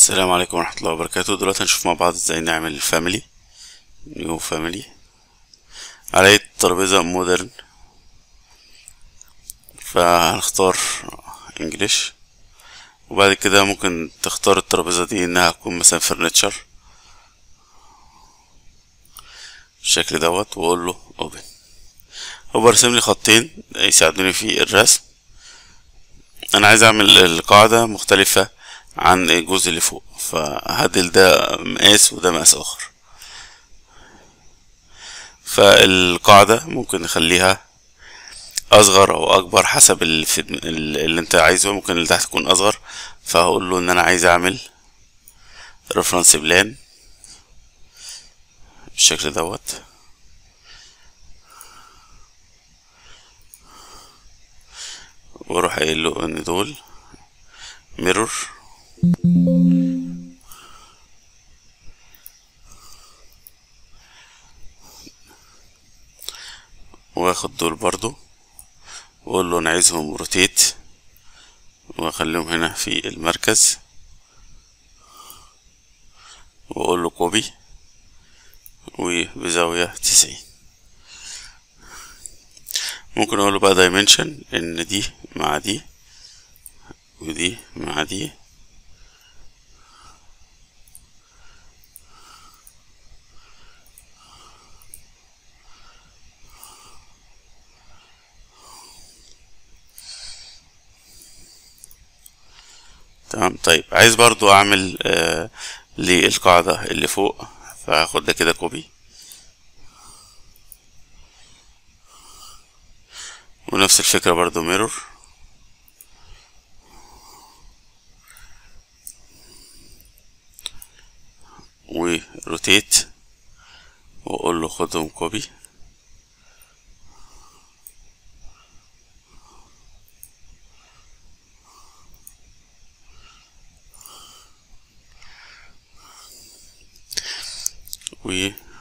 السلام عليكم ورحمة الله وبركاته دلوقتي هنشوف مع بعض ازاي نعمل فاميلي نيو فاميلي على الترابيزة مودرن فهنختار انجليش وبعد كده ممكن تختار الترابيزة دي انها تكون مثلا فرنتشر بالشكل دوت واقول له اوبن هو برسم لي خطين يساعدوني في الرسم انا عايز اعمل القاعدة مختلفة عن الجزء اللي فوق فهدل ده مقاس وده مقاس اخر فالقاعدة ممكن نخليها اصغر او اكبر حسب اللي, في اللي انت عايزه ممكن اللي تحت تكون اصغر فهقول له ان انا عايز اعمل ريفرنس بلان بالشكل دوت واروح قايل له ان دول ميرور واخد دول برضو واقول له انا عايزهم روتيت واخليهم هنا في المركز واقول له كوبي وبزاوية تسعين ممكن اقول له بقى دايمنشن ان دي مع دي ودي مع دي تمام طيب عايز برضو اعمل آه للقاعدة اللي فوق فهاخد ده كده كوبي ونفس الفكرة برضو ميرور وروتيت واقول له خدهم كوبي و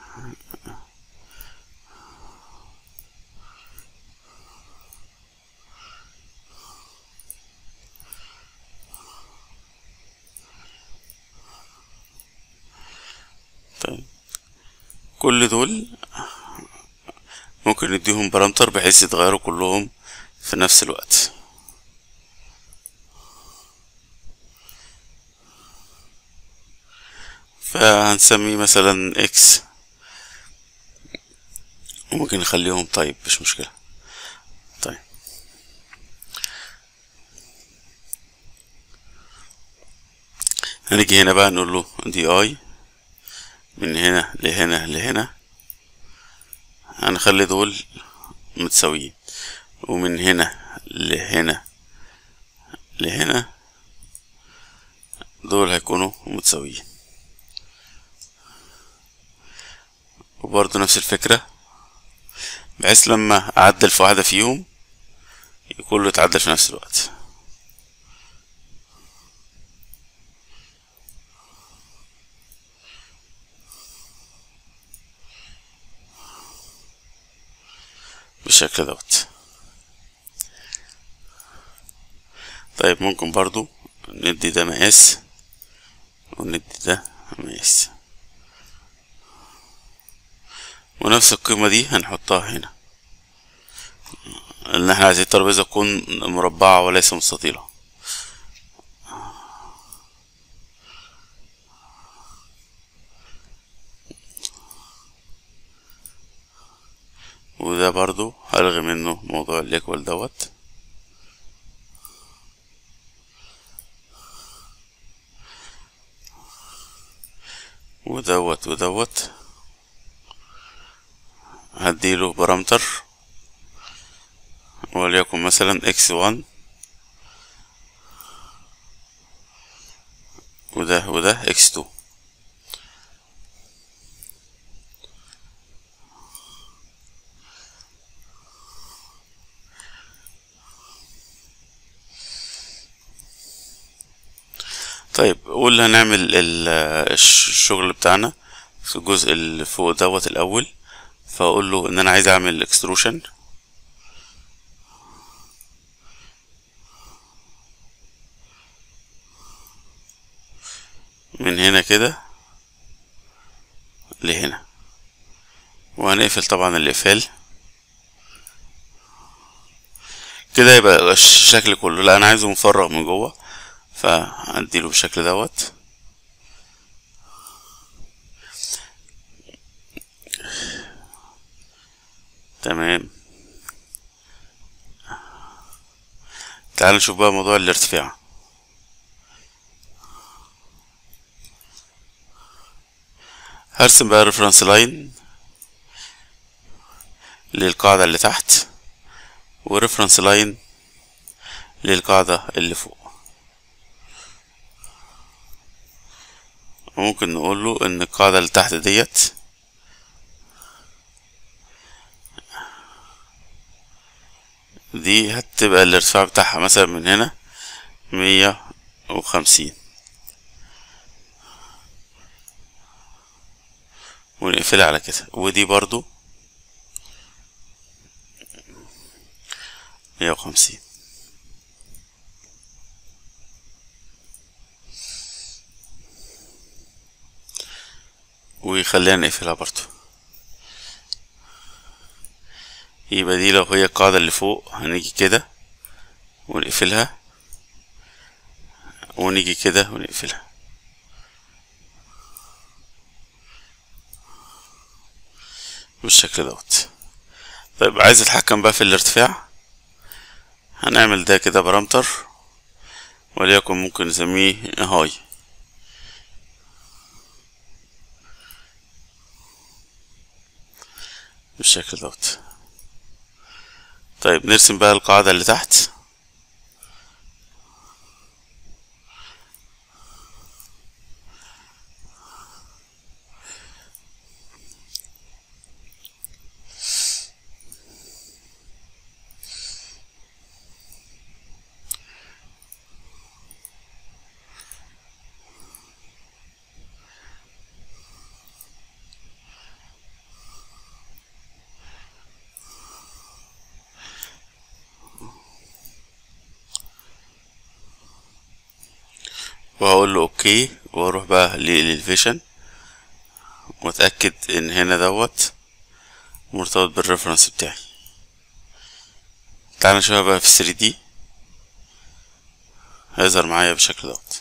طيب كل دول ممكن نديهم بارامتر بحيث يتغيروا كلهم في نفس الوقت فهنسميه مثلا اكس وممكن نخليهم طيب مش مشكلة طيب هنيجي هنا بقى نقول له دي اي من هنا لهنا لهنا هنخلي دول متساويين ومن هنا لهنا لهنا دول هيكونوا متساويين وبرضه نفس الفكرة بحيث لما أعدل في واحدة فيهم كله يتعدل في نفس الوقت بالشكل دوت طيب ممكن برضو ندي ده مقاس وندي ده مقاس ونفس القيمة دي هنحطها هنا ان احنا عايزين الترابيزة تكون مربعة وليس مستطيلة وده برضو هلغي منه موضوع الايكوال دوت ودوت ودوت هديله بارامتر وليكن مثلا اكس وان وده وده اكس تو طيب قول هنعمل الشغل بتاعنا في الجزء اللي فوق دوت الاول فاقول له ان انا عايز اعمل اكستروشن من هنا كده لهنا وهنقفل طبعا الاقفال كده يبقى الشكل كله لا انا عايزه مفرغ من جوه فهديله بالشكل دوت تمام تعال نشوف بقى موضوع الارتفاع هرسم بقى ريفرنس لاين للقاعدة اللي تحت وريفرنس لاين للقاعدة اللي فوق ممكن نقول له ان القاعدة اللي تحت ديت دي هتبقى الارتفاع بتاعها مثلا من هنا مية وخمسين ونقفلها على كده ودي برضو مية وخمسين وخلينا نقفلها برضو يبقى دي لو هي القاعدة اللي فوق هنيجي كده ونقفلها ونيجي كده ونقفلها بالشكل دوت طيب عايز اتحكم بقى في الارتفاع هنعمل ده كده بارامتر وليكن ممكن نسميه هاي بالشكل دوت طيب نرسم بقى القاعدة اللي تحت وهقول له اوكي واروح بقى للفيشن واتاكد ان هنا دوت مرتبط بالريفرنس بتاعي تعال نشوفها بقى في 3 دي هيظهر معايا بالشكل دوت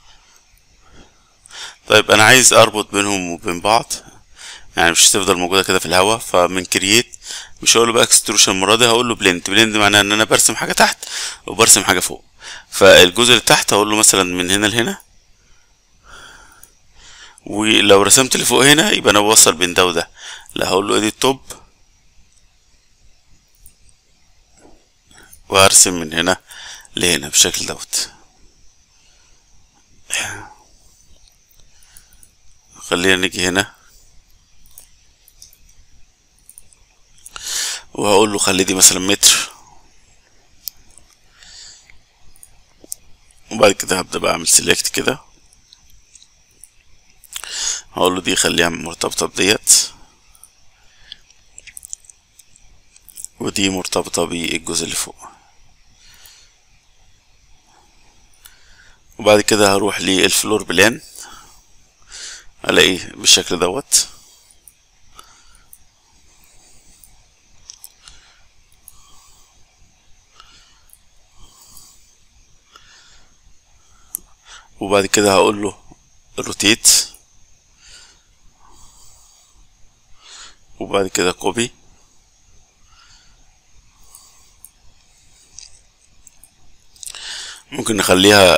طيب انا عايز اربط بينهم وبين بعض يعني مش هتفضل موجوده كده في الهواء فمن كرييت مش هقول له بقى اكستروشن المره دي هقول له بلند بلند معناها ان انا برسم حاجه تحت وبرسم حاجه فوق فالجزء اللي تحت هقول له مثلا من هنا لهنا ولو رسمت اللي فوق هنا يبقى انا بوصل بين ده وده لا هقول له ادي التوب وهرسم من هنا لهنا بالشكل دوت خلينا نيجي هنا وهقول له خلي دي مثلا متر وبعد كده هبدأ بقى اعمل سيلكت كده هقول له دي خليها مرتبطة بديت ودي مرتبطة بالجزء اللي فوق وبعد كده هروح للفلور بلان الاقيه بالشكل دوت وبعد كده هقول له روتيت وبعد كده كوبي ممكن نخليها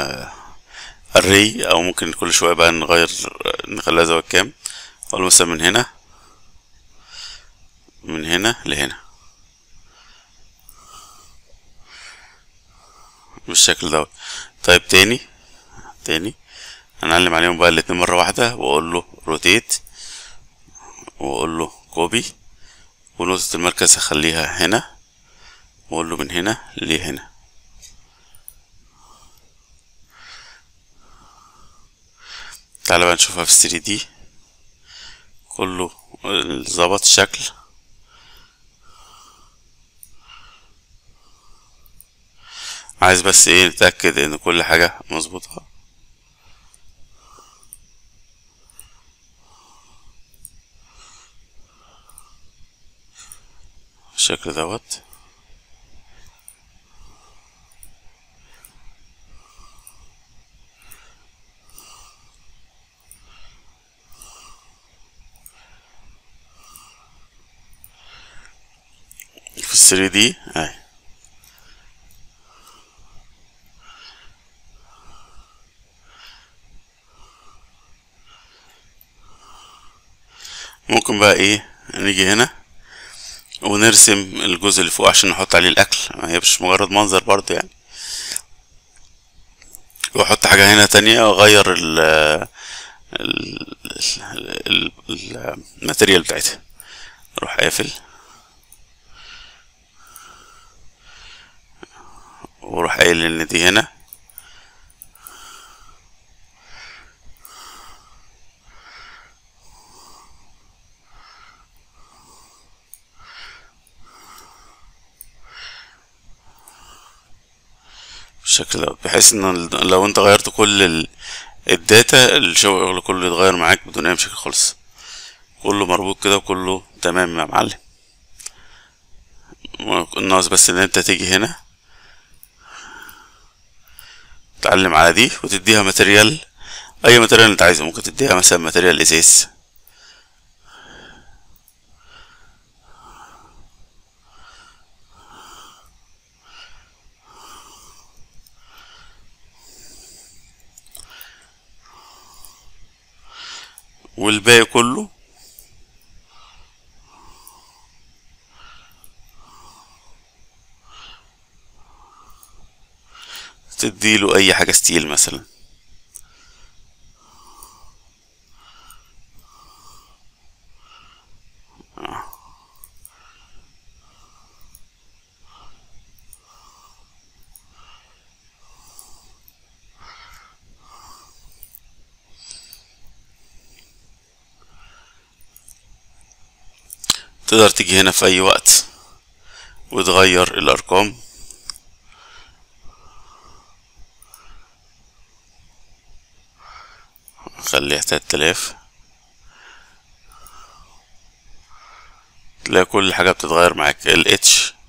array او ممكن كل شويه بقى نغير نخليها زاويه كام اقول مثلا من هنا من هنا لهنا بالشكل دوت طيب تاني تاني هنعلم عليهم بقى الاتنين مرة واحدة واقول له روتيت واقول له كوبي ونقطة المركز هخليها هنا واقول له من هنا لهنا تعالى بقى نشوفها في 3 دي كله ظبط الشكل عايز بس ايه نتأكد ان كل حاجة مظبوطة بالشكل دوت في الثري دي اهي ممكن بقى ايه نيجي هنا ونرسم الجزء اللي فوق عشان نحط عليه الاكل ما هي مش مجرد منظر برضه يعني واحط حاجة هنا تانية واغير ال ال- ال- ال- الماتيريال بتاعتها اروح قافل واروح قايل ان دي هنا بالشكل ده بحيث ان ال- لو انت غيرت كل ال- الداتا الشغل كله يتغير معاك بدون اي مشاكل خالص كله مربوط كده وكله تمام يا معلم ناقص بس ان انت تيجي هنا تعلم على دي وتديها ماتريال اي ماتريال انت عايزه ممكن تديها مثلا ماتريال ازاز والباقي كله تديله اي حاجة ستيل مثلا آه. تقدر تيجي هنا في اي وقت وتغير الارقام خليها تلات آلاف تلاقي كل حاجة بتتغير معاك ال H